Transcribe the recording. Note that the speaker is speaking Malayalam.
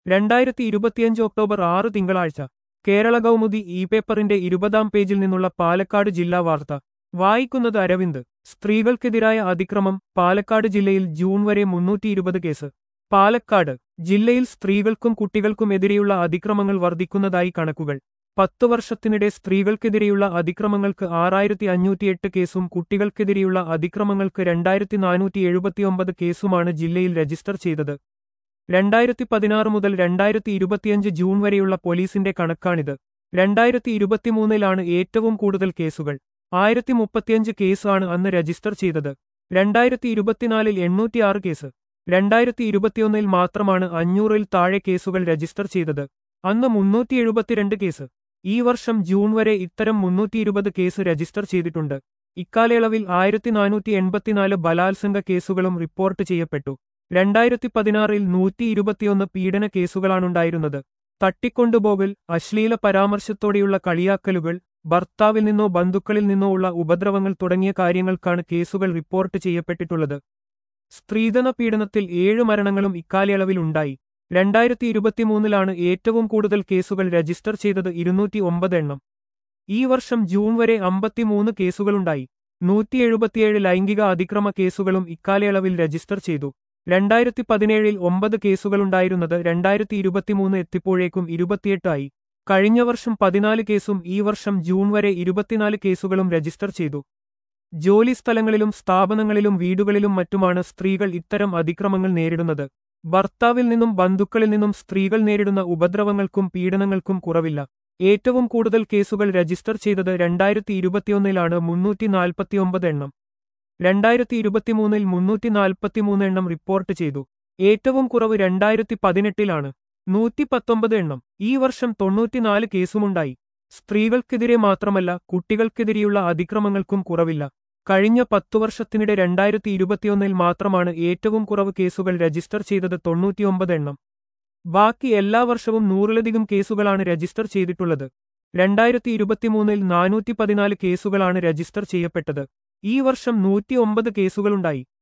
രണ്ടായിരത്തി ഇരുപത്തിയഞ്ച് ഒക്ടോബർ ആറ് തിങ്കളാഴ്ച കേരള കൗമുദി ഇ പേപ്പറിന്റെ ഇരുപതാം പേജിൽ നിന്നുള്ള പാലക്കാട് ജില്ലാ വാർത്ത വായിക്കുന്നത് അരവിന്ദ് സ്ത്രീകൾക്കെതിരായ അതിക്രമം പാലക്കാട് ജില്ലയിൽ ജൂൺ വരെ മുന്നൂറ്റി ഇരുപത് കേസ് പാലക്കാട് ജില്ലയിൽ സ്ത്രീകൾക്കും കുട്ടികൾക്കും എതിരെയുള്ള അതിക്രമങ്ങൾ വർദ്ധിക്കുന്നതായി കണക്കുകൾ പത്തു വർഷത്തിനിടെ സ്ത്രീകൾക്കെതിരെയുള്ള അതിക്രമങ്ങൾക്ക് ആറായിരത്തി അഞ്ഞൂറ്റിയെട്ട് കേസും കുട്ടികൾക്കെതിരെയുള്ള അതിക്രമങ്ങൾക്ക് രണ്ടായിരത്തി നാനൂറ്റി എഴുപത്തിയൊമ്പത് കേസുമാണ് ജില്ലയിൽ രജിസ്റ്റർ ചെയ്തത് രണ്ടായിരത്തി പതിനാറ് മുതൽ രണ്ടായിരത്തി ഇരുപത്തിയഞ്ച് ജൂൺ വരെയുള്ള പോലീസിന്റെ കണക്കാണിത് രണ്ടായിരത്തി ഇരുപത്തിമൂന്നിലാണ് ഏറ്റവും കൂടുതൽ കേസുകൾ ആയിരത്തി മുപ്പത്തിയഞ്ച് കേസാണ് അന്ന് രജിസ്റ്റർ ചെയ്തത് രണ്ടായിരത്തി ഇരുപത്തിനാലിൽ എണ്ണൂറ്റിയാറ് കേസ് രണ്ടായിരത്തി ഇരുപത്തിയൊന്നിൽ മാത്രമാണ് അഞ്ഞൂറിൽ താഴെ കേസുകൾ രജിസ്റ്റർ ചെയ്തത് അന്ന് മുന്നൂറ്റി എഴുപത്തിരണ്ട് കേസ് ഈ വർഷം ജൂൺ വരെ ഇത്തരം മുന്നൂറ്റി ഇരുപത് കേസ് രജിസ്റ്റർ ചെയ്തിട്ടുണ്ട് ഇക്കാലയളവിൽ ആയിരത്തി നാനൂറ്റി എൺപത്തിനാല് ബലാത്സംഗ കേസുകളും റിപ്പോർട്ട് ചെയ്യപ്പെട്ടു രണ്ടായിരത്തി പതിനാറിൽ നൂറ്റി ഇരുപത്തിയൊന്ന് പീഡന കേസുകളാണുണ്ടായിരുന്നത് തട്ടിക്കൊണ്ടുപോകൽ അശ്ലീല പരാമർശത്തോടെയുള്ള കളിയാക്കലുകൾ ഭർത്താവിൽ നിന്നോ ബന്ധുക്കളിൽ നിന്നോ ഉള്ള ഉപദ്രവങ്ങൾ തുടങ്ങിയ കാര്യങ്ങൾക്കാണ് കേസുകൾ റിപ്പോർട്ട് ചെയ്യപ്പെട്ടിട്ടുള്ളത് സ്ത്രീധന പീഡനത്തിൽ ഏഴ് മരണങ്ങളും ഇക്കാലയളവിൽ ഉണ്ടായി രണ്ടായിരത്തി ഇരുപത്തിമൂന്നിലാണ് ഏറ്റവും കൂടുതൽ കേസുകൾ രജിസ്റ്റർ ചെയ്തത് ഇരുന്നൂറ്റി ഒമ്പത് എണ്ണം ഈ വർഷം ജൂൺ വരെ അമ്പത്തിമൂന്ന് കേസുകളുണ്ടായി നൂറ്റി എഴുപത്തിയേഴ് ലൈംഗിക അതിക്രമ കേസുകളും ഇക്കാലയളവിൽ രജിസ്റ്റർ ചെയ്തു രണ്ടായിരത്തി പതിനേഴിൽ ഒമ്പത് കേസുകളുണ്ടായിരുന്നത് രണ്ടായിരത്തി ഇരുപത്തിമൂന്ന് എത്തിപ്പോഴേക്കും ഇരുപത്തിയെട്ടായി കഴിഞ്ഞ വർഷം പതിനാല് കേസും ഈ വർഷം ജൂൺ വരെ ഇരുപത്തിനാല് കേസുകളും രജിസ്റ്റർ ചെയ്തു ജോലിസ്ഥലങ്ങളിലും സ്ഥാപനങ്ങളിലും വീടുകളിലും മറ്റുമാണ് സ്ത്രീകൾ ഇത്തരം അതിക്രമങ്ങൾ നേരിടുന്നത് ഭർത്താവിൽ നിന്നും ബന്ധുക്കളിൽ നിന്നും സ്ത്രീകൾ നേരിടുന്ന ഉപദ്രവങ്ങൾക്കും പീഡനങ്ങൾക്കും കുറവില്ല ഏറ്റവും കൂടുതൽ കേസുകൾ രജിസ്റ്റർ ചെയ്തത് രണ്ടായിരത്തി ഇരുപത്തിയൊന്നിലാണ് മുന്നൂറ്റി നാൽപ്പത്തിയൊമ്പത് എണ്ണം രണ്ടായിരത്തി ഇരുപത്തിമൂന്നിൽ മുന്നൂറ്റി നാൽപ്പത്തിമൂന്ന് എണ്ണം റിപ്പോർട്ട് ചെയ്തു ഏറ്റവും കുറവ് രണ്ടായിരത്തി പതിനെട്ടിലാണ് നൂറ്റി പത്തൊമ്പത് എണ്ണം ഈ വർഷം തൊണ്ണൂറ്റിനാല് കേസുമുണ്ടായി സ്ത്രീകൾക്കെതിരെ മാത്രമല്ല കുട്ടികൾക്കെതിരെയുള്ള അതിക്രമങ്ങൾക്കും കുറവില്ല കഴിഞ്ഞ പത്തു വർഷത്തിനിടെ രണ്ടായിരത്തി ഇരുപത്തിയൊന്നിൽ മാത്രമാണ് ഏറ്റവും കുറവ് കേസുകൾ രജിസ്റ്റർ ചെയ്തത് തൊണ്ണൂറ്റിയൊമ്പത് എണ്ണം ബാക്കി എല്ലാ വർഷവും നൂറിലധികം കേസുകളാണ് രജിസ്റ്റർ ചെയ്തിട്ടുള്ളത് രണ്ടായിരത്തി ഇരുപത്തിമൂന്നിൽ നാനൂറ്റി പതിനാല് കേസുകളാണ് രജിസ്റ്റർ ചെയ്യപ്പെട്ടത് ഈ വർഷം നൂറ്റിയൊമ്പത് കേസുകളുണ്ടായി